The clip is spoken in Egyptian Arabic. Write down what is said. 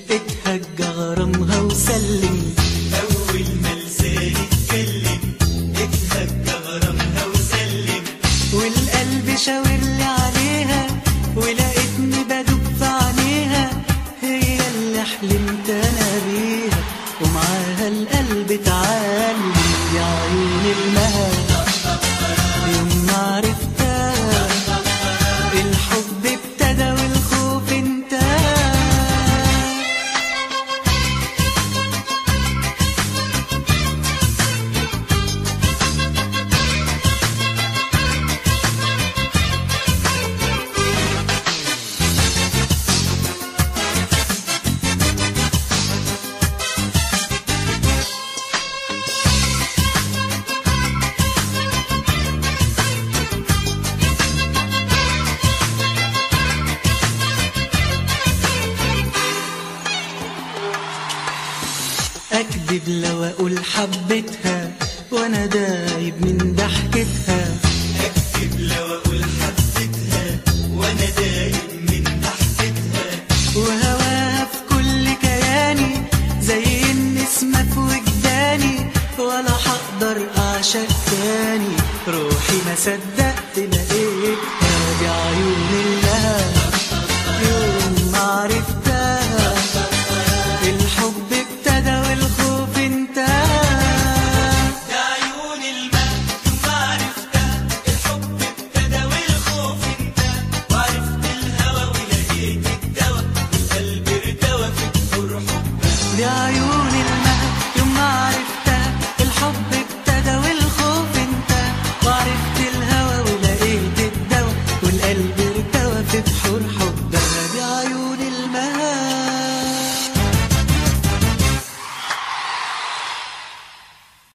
اتهج غرامها وسلم أول ما لساني اتكلم اتهج غرامها وسلم والقلب شاور لي عليها ولقيتني بدوب في عينيها هي اللي حلمت انا بيها ومعاها القلب اتعلم يا عيني المهد يوم ما عرفتها الحب ابتدى والخوف انتهى أكذب لو أقول حبيتها وأنا دايب من ضحكتها أكتب لو أقول حبيتها وأنا دايم من ضحكتها وهواها في كل كياني زي النسمة في وجداني ولا هقدر أعشق تاني روحي ما صدقت